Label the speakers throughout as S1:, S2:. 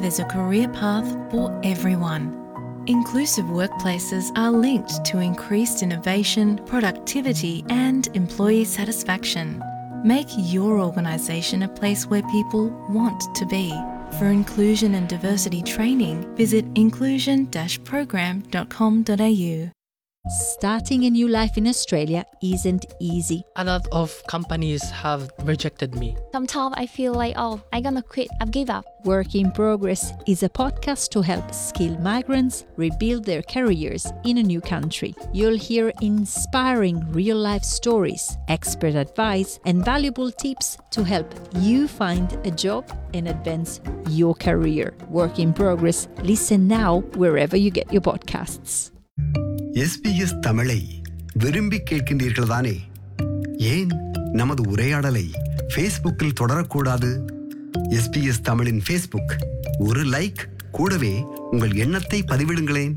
S1: there's a career path for everyone. Inclusive workplaces are linked to increased innovation, productivity, and employee satisfaction. Make your organisation a place where people want to be. For inclusion and diversity training, visit inclusion program.com.au.
S2: Starting a new life in Australia isn't easy.
S3: A lot of companies have rejected me.
S4: Sometimes I feel like, oh, I'm gonna quit, I've give up.
S2: Work in Progress is a podcast to help skilled migrants rebuild their careers in a new country. You'll hear inspiring real life stories, expert advice, and valuable tips to help you find a job and advance your career. Work in Progress. Listen now wherever you get your podcasts.
S5: SBS தமிழை விரும்பி கேட்கின்றீர்கள் தானே ஏன் நமது உரையாடலை ஃபேஸ்புக்கில் தொடரக்கூடாது SBS தமிழின் ஃபேஸ்புக் ஒரு லைக் கூடவே உங்கள் எண்ணத்தை பதிவிடுங்களேன்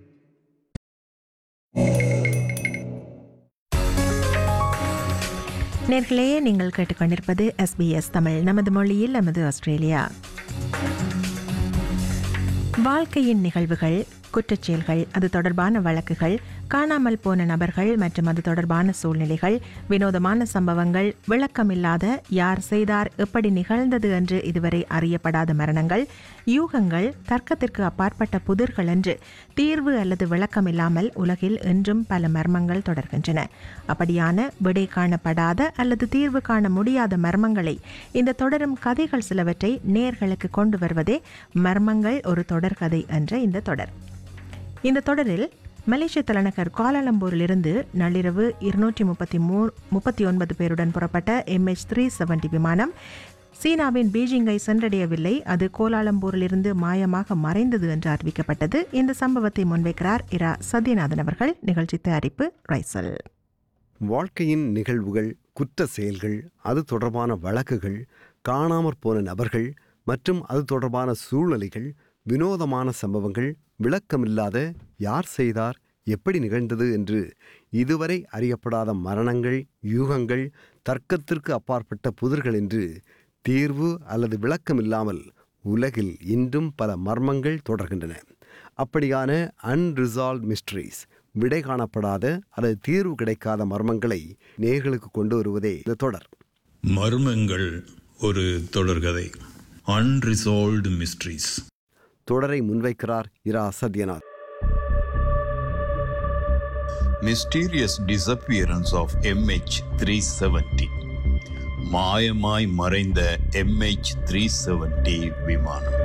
S6: நேர்களே நீங்கள் கேட்டுக்கொண்டிருப்பது எஸ்பிஎஸ் தமிழ் நமது மொழியில் நமது ஆஸ்திரேலியா வாழ்க்கையின் நிகழ்வுகள் குற்றச்செயல்கள் அது தொடர்பான வழக்குகள் காணாமல் போன நபர்கள் மற்றும் அது தொடர்பான சூழ்நிலைகள் வினோதமான சம்பவங்கள் விளக்கமில்லாத யார் செய்தார் எப்படி நிகழ்ந்தது என்று இதுவரை அறியப்படாத மரணங்கள் யூகங்கள் தர்க்கத்திற்கு அப்பாற்பட்ட புதிர்கள் என்று தீர்வு அல்லது விளக்கமில்லாமல் உலகில் இன்றும் பல மர்மங்கள் தொடர்கின்றன அப்படியான விடை காணப்படாத அல்லது தீர்வு காண முடியாத மர்மங்களை இந்த தொடரும் கதைகள் சிலவற்றை நேர்களுக்கு கொண்டு வருவதே மர்மங்கள் ஒரு தொடர்கதை என்ற இந்த தொடர் இந்த தொடரில் மலேசிய தலைநகர் கோலாலம்பூரிலிருந்து நள்ளிரவு இருநூற்றி முப்பத்தி மூ முப்பத்தி ஒன்பது பேருடன் புறப்பட்ட எம்ஹெச் த்ரீ செவன்டி விமானம் சீனாவின் பீஜிங்கை சென்றடையவில்லை அது கோலாலம்பூரிலிருந்து மாயமாக மறைந்தது என்று அறிவிக்கப்பட்டது இந்த சம்பவத்தை முன்வைக்கிறார் இரா சத்யநாதன் அவர்கள் நிகழ்ச்சி தயாரிப்பு ரைசல்
S5: வாழ்க்கையின் நிகழ்வுகள் குற்ற செயல்கள் அது தொடர்பான வழக்குகள் காணாமற் போன நபர்கள் மற்றும் அது தொடர்பான சூழ்நிலைகள் வினோதமான சம்பவங்கள் விளக்கமில்லாத யார் செய்தார் எப்படி நிகழ்ந்தது என்று இதுவரை அறியப்படாத மரணங்கள் யூகங்கள் தர்க்கத்திற்கு அப்பாற்பட்ட புதிர்கள் என்று தீர்வு அல்லது விளக்கமில்லாமல் உலகில் இன்றும் பல மர்மங்கள் தொடர்கின்றன அப்படியான அன்ரிசால்வ் மிஸ்ட்ரீஸ் விடை காணப்படாத அல்லது தீர்வு கிடைக்காத மர்மங்களை நேர்களுக்கு கொண்டு வருவதே இந்த தொடர்
S7: மர்மங்கள் ஒரு தொடர்கதை அன்ரிசால்வ்டு மிஸ்ட்ரீஸ்
S5: தொடரை முன்வைக்கிறார் Ira Sathyanath
S7: mysterious disappearance of MH three seventy மாயமாய் மறைந்த எம்ஹெச் த்ரீ செவன்டி விமானம்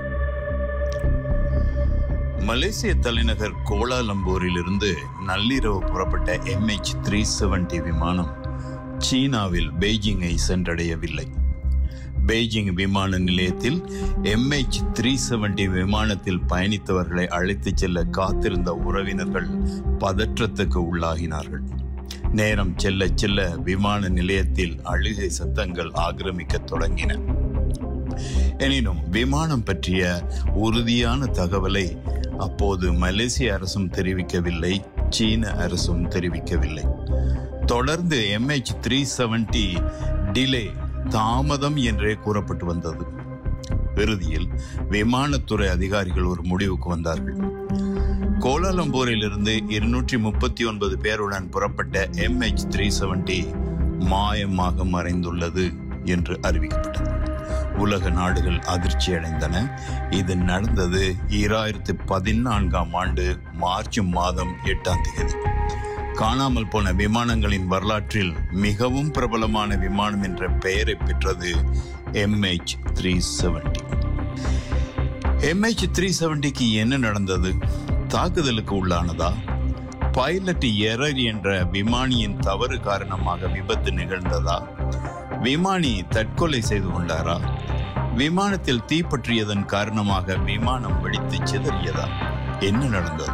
S7: மலேசிய தலைநகர் கோலாலம்பூரிலிருந்து நள்ளிரவு புறப்பட்ட எம்ஹெச் த்ரீ செவன்டி விமானம் சீனாவில் பெய்ஜிங்கை சென்றடையவில்லை பெய்ஜிங் விமான நிலையத்தில் எம்ஹெச் த்ரீ செவன்டி விமானத்தில் பயணித்தவர்களை அழைத்துச் செல்ல காத்திருந்த உறவினர்கள் பதற்றத்துக்கு உள்ளாகினார்கள் நேரம் செல்ல செல்ல விமான நிலையத்தில் அழுகை சத்தங்கள் ஆக்கிரமிக்கத் தொடங்கின எனினும் விமானம் பற்றிய உறுதியான தகவலை அப்போது மலேசிய அரசும் தெரிவிக்கவில்லை சீன அரசும் தெரிவிக்கவில்லை தொடர்ந்து எம்ஹெச் த்ரீ செவன்டி டிலே தாமதம் என்றே கூறப்பட்டு வந்தது இறுதியில் விமானத்துறை அதிகாரிகள் ஒரு முடிவுக்கு வந்தார்கள் கோலாலம்பூரிலிருந்து இருநூற்றி முப்பத்தி ஒன்பது பேருடன் புறப்பட்ட எம்ஹெச் த்ரீ செவன்டி மாயமாக மறைந்துள்ளது என்று அறிவிக்கப்பட்டது உலக நாடுகள் அதிர்ச்சி அடைந்தன இது நடந்தது ஈராயிரத்தி பதினான்காம் ஆண்டு மார்ச் மாதம் எட்டாம் தேதி காணாமல் போன விமானங்களின் வரலாற்றில் மிகவும் பிரபலமான விமானம் என்ற பெயரை பெற்றது MH three seventy MH three செவன்டிக்கு என்ன நடந்தது தாக்குதலுக்கு உள்ளானதா பைலட் எரர் என்ற விமானியின் தவறு காரணமாக விபத்து நிகழ்ந்ததா விமானி தற்கொலை செய்து கொண்டாரா விமானத்தில் தீப்பற்றியதன் காரணமாக விமானம் வெடித்து சிதறியதா என்ன நடந்தது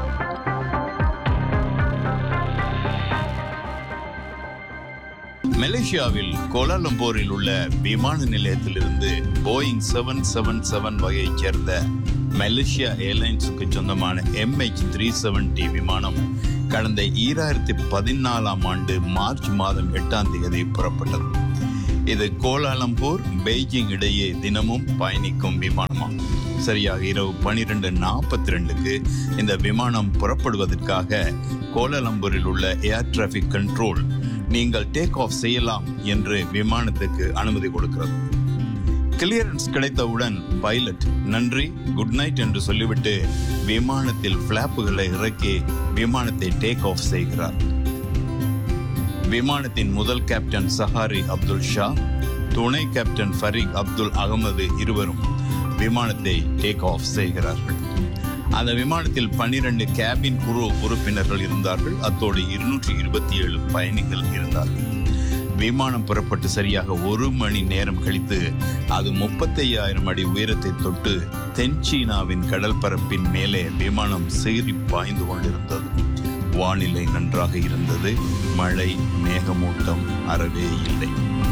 S7: மலேசியாவில் கோலாலம்பூரில் உள்ள விமான நிலையத்திலிருந்து போயிங் செவன் செவன் செவன் வகையைச் சேர்ந்த மலேசியா ஏர்லைன்ஸுக்கு சொந்தமான எம்ஹெச் த்ரீ செவன்டி விமானம் கடந்த ஈராயிரத்தி பதினாலாம் ஆண்டு மார்ச் மாதம் எட்டாம் தேதி புறப்பட்டது இது கோலாலம்பூர் பெய்ஜிங் இடையே தினமும் பயணிக்கும் விமானமாகும் சரியாக இரவு பனிரெண்டு நாற்பத்தி ரெண்டுக்கு இந்த விமானம் புறப்படுவதற்காக கோலாலம்பூரில் உள்ள ஏர் டிராஃபிக் கண்ட்ரோல் நீங்கள் டேக் ஆஃப் செய்யலாம் என்று விமானத்துக்கு அனுமதி கொடுக்கிறது கிளியரன்ஸ் கிடைத்தவுடன் பைலட் நன்றி குட் நைட் என்று சொல்லிவிட்டு விமானத்தில் பிளாப்புகளை இறக்கி விமானத்தை டேக் ஆஃப் செய்கிறார் விமானத்தின் முதல் கேப்டன் சஹாரி அப்துல் ஷா துணை கேப்டன் ஃபரீக் அப்துல் அகமது இருவரும் விமானத்தை டேக் ஆஃப் செய்கிறார்கள் அந்த விமானத்தில் பன்னிரண்டு கேபின் குரு உறுப்பினர்கள் இருந்தார்கள் அத்தோடு இருநூற்றி இருபத்தி ஏழு பயணிகள் இருந்தார்கள் விமானம் புறப்பட்டு சரியாக ஒரு மணி நேரம் கழித்து அது முப்பத்தையாயிரம் அடி உயரத்தை தொட்டு தென் சீனாவின் கடல் பரப்பின் மேலே விமானம் சீறி பாய்ந்து கொண்டிருந்தது வானிலை நன்றாக இருந்தது மழை மேகமூட்டம் அறவே இல்லை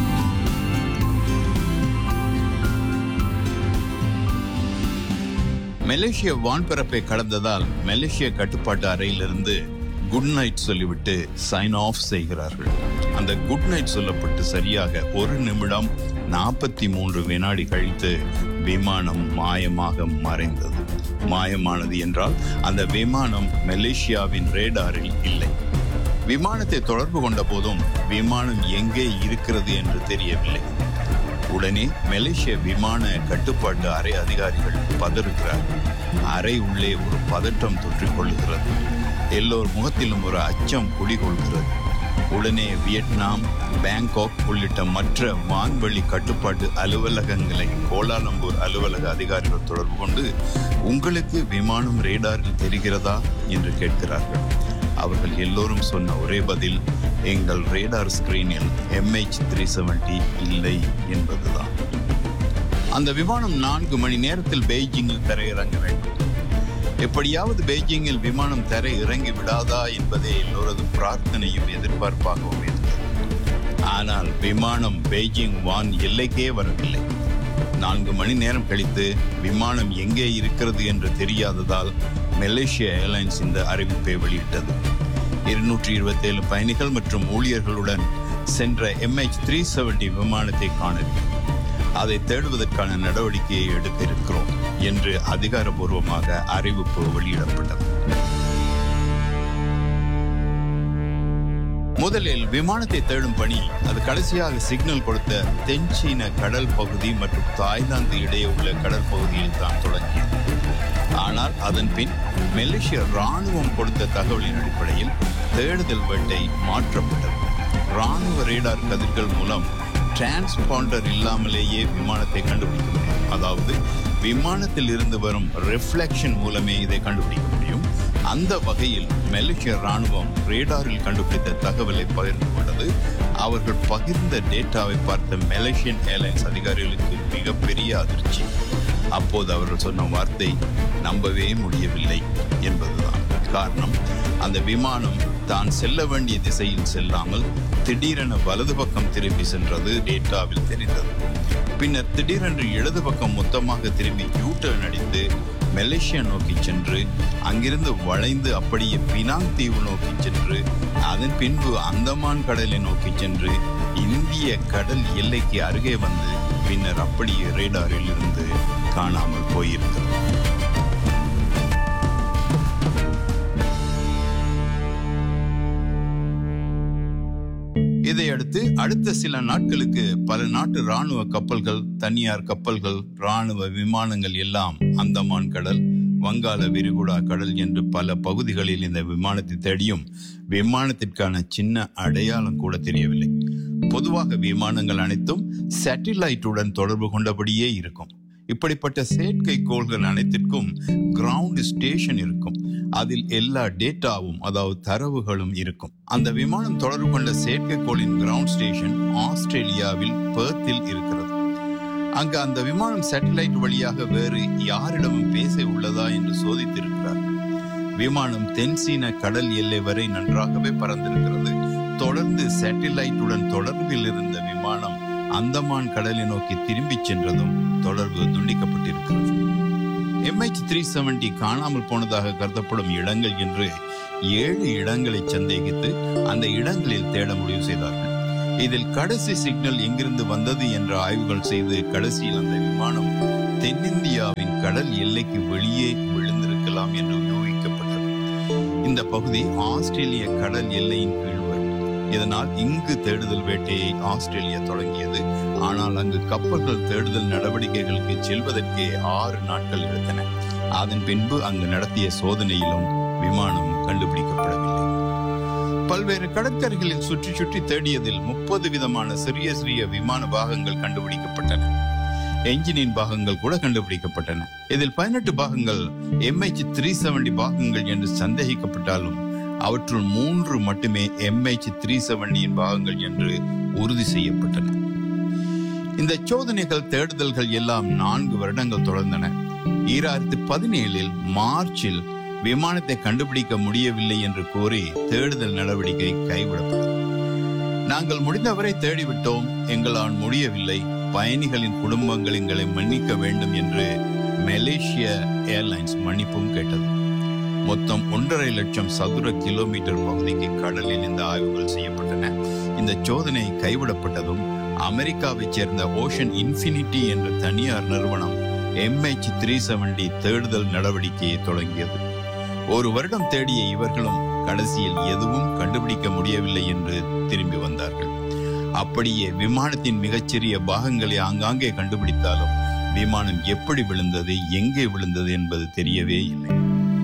S7: மலேசிய வான்பரப்பை கடந்ததால் மலேசிய கட்டுப்பாட்டு அறையிலிருந்து குட் நைட் சொல்லிவிட்டு சைன் ஆஃப் செய்கிறார்கள் அந்த குட் நைட் சொல்லப்பட்டு சரியாக ஒரு நிமிடம் நாற்பத்தி மூன்று வினாடி கழித்து விமானம் மாயமாக மறைந்தது மாயமானது என்றால் அந்த விமானம் மலேசியாவின் ரேடாரில் இல்லை விமானத்தை தொடர்பு கொண்ட போதும் விமானம் எங்கே இருக்கிறது என்று தெரியவில்லை உடனே மலேசிய விமான கட்டுப்பாட்டு அறை அதிகாரிகள் பதறுகிறார்கள் அறை உள்ளே ஒரு பதட்டம் தொற்றிக் கொள்ளுகிறது எல்லோர் முகத்திலும் ஒரு அச்சம் குடிகொள்கிறது உடனே வியட்நாம் பேங்காக் உள்ளிட்ட மற்ற வான்வழி கட்டுப்பாட்டு அலுவலகங்களை கோலாலம்பூர் அலுவலக அதிகாரிகள் தொடர்பு கொண்டு உங்களுக்கு விமானம் ரேடாரில் தெரிகிறதா என்று கேட்கிறார்கள் அவர்கள் எல்லோரும் சொன்ன ஒரே பதில் எங்கள் ரேடார் ஸ்கிரீனில் எம்ஹெச் த்ரீ செவன்டி இல்லை என்பதுதான் அந்த விமானம் நான்கு மணி நேரத்தில் பெய்ஜிங்கில் தரையிறங்க வேண்டும் எப்படியாவது பெய்ஜிங்கில் விமானம் தரை இறங்கி விடாதா என்பதே எல்லோரது பிரார்த்தனையும் எதிர்பார்ப்பாகவும் இருந்தது ஆனால் விமானம் பெய்ஜிங் வான் எல்லைக்கே வரவில்லை நான்கு மணி நேரம் கழித்து விமானம் எங்கே இருக்கிறது என்று தெரியாததால் மலேசிய ஏர்லைன்ஸ் இந்த அறிவிப்பை வெளியிட்டது இருநூற்றி இருபத்தேழு பயணிகள் மற்றும் ஊழியர்களுடன் சென்ற எம்ஹெச் த்ரீ செவன்டி விமானத்தை காணவில்லை அதை தேடுவதற்கான நடவடிக்கையை எடுக்க இருக்கிறோம் என்று அதிகாரப்பூர்வமாக அறிவிப்பு வெளியிடப்பட்டது முதலில் விமானத்தை தேடும் பணி அது கடைசியாக சிக்னல் கொடுத்த தென்சீன கடல் பகுதி மற்றும் தாய்லாந்து இடையே உள்ள கடல் பகுதியில் தான் தொடங்கியது ஆனால் அதன் பின் மலேசிய ராணுவம் கொடுத்த தகவலின் அடிப்படையில் தேடுதல் வேட்டை மாற்றப்பட்டது ராணுவ ரேடார் கதிர்கள் மூலம் டிரான்ஸ்பாண்டர் இல்லாமலேயே விமானத்தை கண்டுபிடிக்க முடியும் அதாவது விமானத்தில் இருந்து வரும் ரிஃப்ளெக்ஷன் மூலமே இதை கண்டுபிடிக்க முடியும் அந்த வகையில் மலேசிய ராணுவம் ரேடாரில் கண்டுபிடித்த தகவலை பகிர்ந்து கொண்டது அவர்கள் பகிர்ந்த டேட்டாவை பார்த்த மலேசியன் ஏர்லைன்ஸ் அதிகாரிகளுக்கு மிகப்பெரிய அதிர்ச்சி அப்போது அவர்கள் சொன்ன வார்த்தை நம்பவே முடியவில்லை என்பதுதான் காரணம் அந்த விமானம் தான் செல்ல வேண்டிய திசையில் செல்லாமல் திடீரென வலது பக்கம் திரும்பி சென்றது டேட்டாவில் தெரிந்தது பின்னர் திடீரென்று இடது பக்கம் மொத்தமாக திரும்பி யூ டர்ன் அடித்து மலேசியா நோக்கி சென்று அங்கிருந்து வளைந்து அப்படியே பினாங் தீவு நோக்கி சென்று அதன் பின்பு அந்தமான் கடலை நோக்கி சென்று இந்திய கடல் எல்லைக்கு அருகே வந்து பின்னர் அப்படியே ரேடாரில் இருந்து காணாமல் போயிருக்கிறது இதையடுத்து அடுத்த சில நாட்களுக்கு பல நாட்டு ராணுவ கப்பல்கள் தனியார் கப்பல்கள் ராணுவ விமானங்கள் எல்லாம் அந்தமான் கடல் வங்காள விரிகுடா கடல் என்று பல பகுதிகளில் இந்த விமானத்தை தேடியும் விமானத்திற்கான சின்ன அடையாளம் கூட தெரியவில்லை பொதுவாக விமானங்கள் அனைத்தும் சேட்டிலைட்டுடன் தொடர்பு கொண்டபடியே இருக்கும் இப்படிப்பட்ட செயற்கைக்கோள்கள் அனைத்திற்கும் கிரவுண்ட் ஸ்டேஷன் இருக்கும் அதில் எல்லா டேட்டாவும் அதாவது தரவுகளும் இருக்கும் அந்த விமானம் தொடர்பு கொண்ட செயற்கைக்கோளின் கிரவுண்ட் ஸ்டேஷன் ஆஸ்திரேலியாவில் பெர்த்தில் இருக்கிறது அங்கு அந்த விமானம் சேட்டலைட் வழியாக வேறு யாரிடமும் பேச உள்ளதா என்று சோதித்திருக்கிறார் விமானம் தென்சீன கடல் எல்லை வரை நன்றாகவே பறந்திருக்கிறது தொடர்ந்து சேட்டலைட்டுடன் தொடர்பில் இருந்த விமானம் அந்தமான் கடலை நோக்கி திரும்பிச் சென்றதும் தொடர்பு துண்டிக்கப்பட்டிருக்கிறது எம்ஹெச் த்ரீ செவன்டி காணாமல் போனதாக கருதப்படும் இடங்கள் என்று ஏழு இடங்களை சந்தேகித்து அந்த இடங்களில் தேட முடிவு செய்தார்கள் இதில் கடைசி சிக்னல் எங்கிருந்து வந்தது என்ற ஆய்வுகள் செய்து கடைசியில் அந்த விமானம் தென்னிந்தியாவின் கடல் எல்லைக்கு வெளியே விழுந்திருக்கலாம் என்று யூகிக்கப்பட்டது இந்த பகுதி ஆஸ்திரேலிய கடல் எல்லையின் கீழ் வரும் இதனால் இங்கு தேடுதல் வேட்டையை ஆஸ்திரேலியா தொடங்கியது ஆனால் அங்கு கப்பல்கள் தேடுதல் நடவடிக்கைகளுக்கு செல்வதற்கே ஆறு நாட்கள் எடுத்தன அதன் பின்பு அங்கு நடத்திய சோதனையிலும் விமானம் கண்டுபிடிக்கப்படவில்லை பல்வேறு கடற்கரைகளில் சுற்றி சுற்றி தேடியதில் முப்பது விதமான சிறிய சிறிய விமான பாகங்கள் கண்டுபிடிக்கப்பட்டன என்ஜினின் பாகங்கள் கூட கண்டுபிடிக்கப்பட்டன இதில் பதினெட்டு பாகங்கள் எம்ஹெச் த்ரீ செவன்டி பாகங்கள் என்று சந்தேகிக்கப்பட்டாலும் அவற்றுள் மூன்று மட்டுமே எம்ஹெச் த்ரீ செவன்டியின் பாகங்கள் என்று உறுதி செய்யப்பட்டன இந்த சோதனைகள் தேடுதல்கள் எல்லாம் நான்கு வருடங்கள் தொடர்ந்தன ஈராயிரத்தி பதினேழில் மார்ச்சில் விமானத்தை கண்டுபிடிக்க முடியவில்லை என்று கூறி தேடுதல் நடவடிக்கை கைவிடப்பட்டது நாங்கள் முடிந்தவரை தேடிவிட்டோம் எங்களால் முடியவில்லை பயணிகளின் குடும்பங்கள் எங்களை மன்னிக்க வேண்டும் என்று மலேசிய ஏர்லைன்ஸ் மன்னிப்பும் கேட்டது மொத்தம் ஒன்றரை லட்சம் சதுர கிலோமீட்டர் பகுதிக்கு கடலில் இந்த ஆய்வுகள் செய்யப்பட்டன இந்த சோதனை கைவிடப்பட்டதும் அமெரிக்காவைச் சேர்ந்த ஓஷன் இன்ஃபினிட்டி என்ற தனியார் நிறுவனம் எம்ஹெச் த்ரீ செவன்டி தேடுதல் நடவடிக்கையை தொடங்கியது ஒரு வருடம் தேடிய இவர்களும் கடைசியில் எதுவும் கண்டுபிடிக்க முடியவில்லை என்று திரும்பி வந்தார்கள் அப்படியே விமானத்தின் மிகச்சிறிய பாகங்களை ஆங்காங்கே கண்டுபிடித்தாலும் விமானம் எப்படி விழுந்தது எங்கே விழுந்தது என்பது தெரியவே இல்லை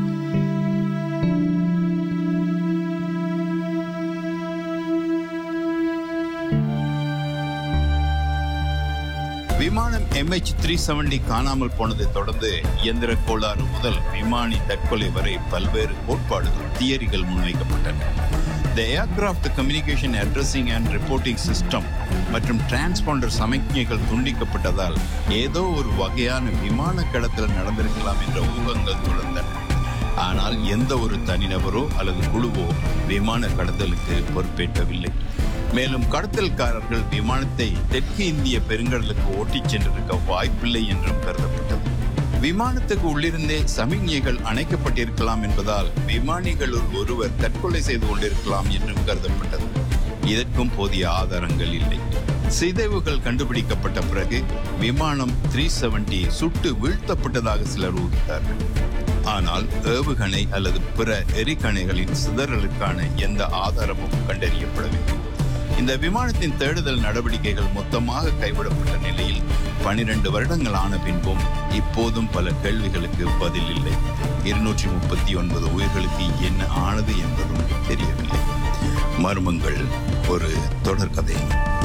S7: விமானம் எம்ஹெச் த்ரீ செவன்டி காணாமல் போனதை தொடர்ந்து இயந்திர கோளாறு முதல் விமானி தற்கொலை வரை பல்வேறு கோட்பாடுகள் தியரிகள் முன்வைக்கப்பட்டன the aircraft communication addressing and reporting system மற்றும் டிரான்ஸ்பாண்டர் சமிக்ஞைகள் துண்டிக்கப்பட்டதால் ஏதோ ஒரு வகையான விமான கடத்தல் நடந்திருக்கலாம் என்ற ஊகங்கள் தொடர்ந்தன ஆனால் எந்த ஒரு தனிநபரோ அல்லது குழுவோ விமான கடத்தலுக்கு பொறுப்பேற்கவில்லை மேலும் கடத்தல்காரர்கள் விமானத்தை தெற்கு இந்திய பெருங்கடலுக்கு ஓட்டிச் சென்றிருக்க வாய்ப்பில்லை என்றும் கருதப்பட்டது விமானத்துக்கு உள்ளிருந்தே சமிக்ஞைகள் அணைக்கப்பட்டிருக்கலாம் என்பதால் விமானிகளுள் ஒருவர் தற்கொலை செய்து கொண்டிருக்கலாம் என்றும் கருதப்பட்டது இதற்கும் போதிய ஆதாரங்கள் இல்லை சிதைவுகள் கண்டுபிடிக்கப்பட்ட பிறகு விமானம் த்ரீ செவன்டி சுட்டு வீழ்த்தப்பட்டதாக சிலர் ஊகித்தார்கள் ஆனால் ஏவுகணை அல்லது பிற எரிகணைகளின் சிதறலுக்கான எந்த ஆதாரமும் கண்டறியப்படவில்லை இந்த விமானத்தின் தேடுதல் நடவடிக்கைகள் மொத்தமாக கைவிடப்பட்ட நிலையில் பனிரெண்டு வருடங்கள் ஆன பின்பும் இப்போதும் பல கேள்விகளுக்கு பதில் இல்லை இருநூற்றி முப்பத்தி ஒன்பது உயிர்களுக்கு என்ன ஆனது என்பதும் தெரியவில்லை மர்மங்கள் ஒரு தொடர்கதை